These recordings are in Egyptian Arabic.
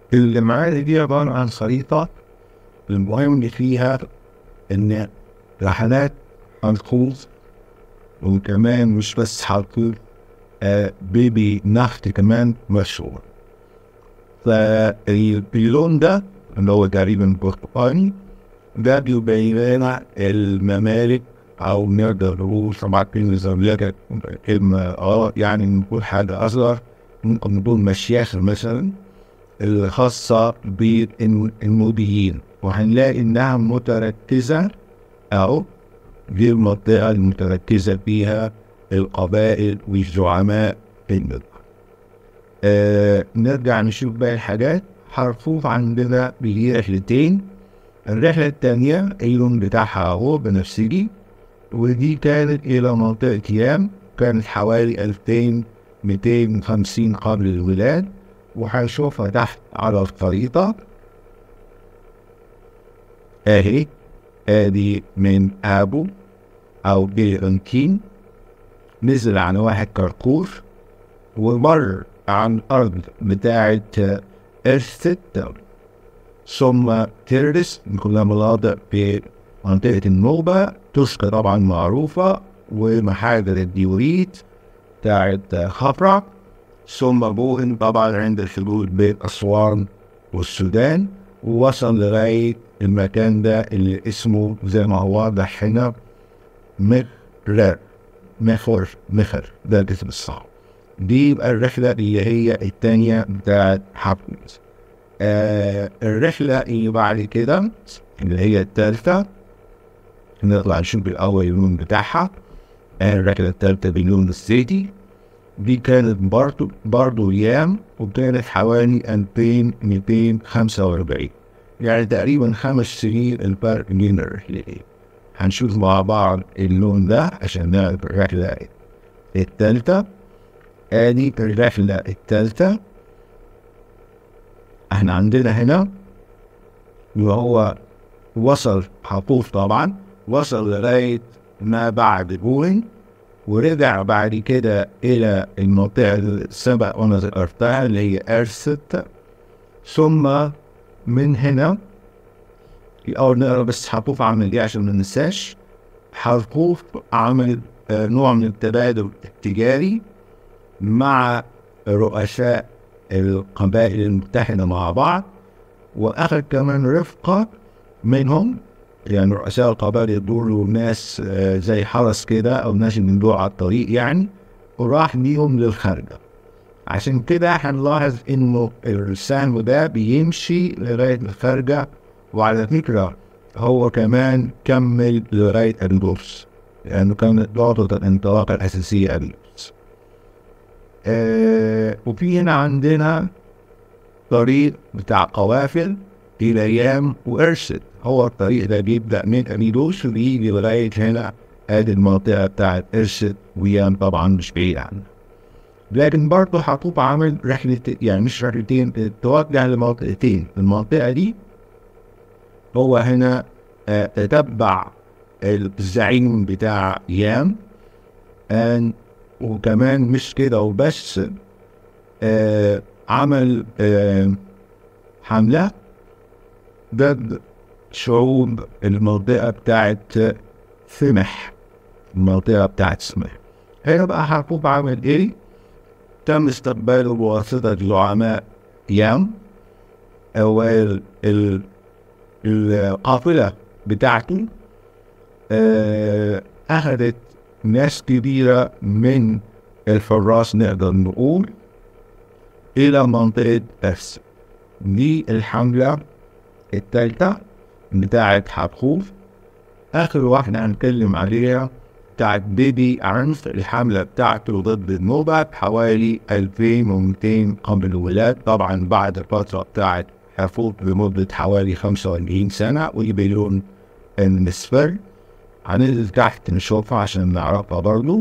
اللي معانا دي عبارة عن خريطة المهم اللي فيها إن رحلات هنخوض وكمان مش بس هنخوض آه بيبي نفط كمان مشهور فاللون ده اللي هو تقريبا برتقاني ده بيبين لنا الممالك أو نقدر نقول طبعا كلمة لك كلمة غلط يعني نقول حاجة أصغر ممكن نقول مشيخة مثلا الخاصة بالنوبيين وهنلاقي إنها متركزة أو دي المنطقة المتركزة فيها القبائل والزعماء في المدن. آه نرجع نشوف باقي الحاجات هرفوف عندنا بيجي رحلتين الرحلة التانية اللون بتاعها هو بنفسجي ودي كانت إلى منطقة يام كانت حوالي ألفين ميتين وخمسين قبل الولاد وهنشوفها تحت على الخريطة أهي آدي من أبو أو بيرنكين نزل عن واحد كركور ومر عن الأرض بتاعة إرثت ثم تيرس كلها مناطق في منطقة النوبة تشكى طبعا معروفة ومحاجر الديوريت بتاعت خفرع ثم بوهن طبعا عند الحدود بين أسوان والسودان ووصل لغاية المكان ده اللي اسمه زي ما هو واضح هنا مخر مخر مخر ده الاسم الصعب دي يبقى الرحلة اللي هي التانية بتاعت حفلز آه الرحلة اللي بعد كده اللي هي التالتة نطلع نشوف الأول اللون بتاعها آه الرحلة التالتة باللون الزيتي دي كانت برضو برضو أيام وكانت حوالي ألفين ميتين خمسة وأربعين يعني تقريبا خمس سنين الفرق بين الرحلتين هنشوف مع بعض اللون ده عشان نعرف الرحلة التالتة ادي الرحلة التالتة احنا عندنا هنا وهو وصل حطوف طبعا وصل لغاية ما بعد بوين ورجع بعد كده إلى المنطقة اللي سبق وأنا ذكرتها اللي هي أرست ثم من هنا الأول نقرا بس حطوف عمل إيه عشان ما ننساش حطوف عمل آه نوع من التبادل التجاري مع رؤساء القبائل المتحدة مع بعض وأخذ كمان رفقة منهم يعني رؤساء القبائل دول ناس زي حرس كده أو ناس من دول على الطريق يعني وراح بيهم للخارجة عشان كده هنلاحظ إنه السهم ده بيمشي لغاية الخارجة وعلى فكرة هو كمان كمل لغاية البورس لأنه يعني كانت نقطة الانطلاق الأساسية البورس آه وفي هنا عندنا طريق بتاع قوافل إلى يام وإرشد هو الطريق ده بيبدأ من أميدوس وبيجي لغاية هنا ادي المنطقة بتاعت إرشد ويام طبعا مش بعيد عنها لكن برضه حطوب عامل رحلة يعني مش رحلتين توجه لمنطقتين المنطقة دي هو هنا آه تتبع الزعيم بتاع يام آن وكمان مش كده وبس آه عمل آه حملة ضد شعوب المنطقة بتاعت سمح المنطقة بتاعت سمح هنا بقى حرفوف عمل ايه؟ تم استقباله بواسطة زعماء يام أو ال ال القافلة بتاعته آه أخذت ناس كبيرة من الحراس نقدر نقول إلى منطقة أس دي الحملة التالتة بتاعت حتخوف آخر واحدة هنتكلم عليها بتاعت بيبي عنف الحملة بتاعته ضد النوبة بحوالي 2200 قبل الولاد طبعا بعد الفترة بتاعت حفوظ بمدة حوالي 45 سنة ويبيلون المسفر هننزل تحت نشوفها عشان نعرفها برضو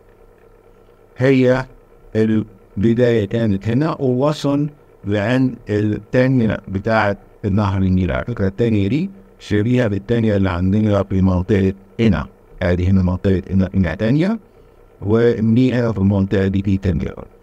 هي البداية كانت هنا ووصل لعند التانية بتاعت النهر النيل على فكرة التانية دي شبيهة بالتانية اللي عندنا في منطقة هنا ادي هنا منطقة هنا هنا تانية ودي هنا في المنطقة دي في تانية